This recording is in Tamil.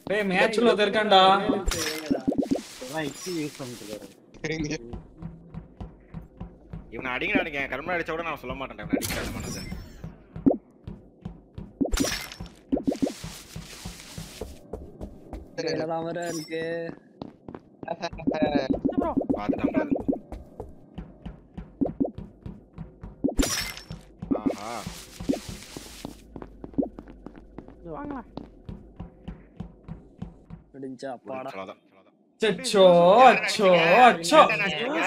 டேய் மேட்ச்ல ஒருத்தன் இருக்கான்டா யூஸ் பண்ணிட்டு இருக்காரு இவனை அடிங்க அடிங்க கர்ம அடிச்ச கூட நான் சொல்ல மாட்டேன் இவனை அடிக்கிறான் மனசு இதெல்லாம் வேற இருக்கு பார்த்துட்டான் பாரு. ஆஹா வாங்கலாம் முடிஞ்சா அப்பாடா அவ்வளவுதான் அச்சோ அச்சோ அச்சோ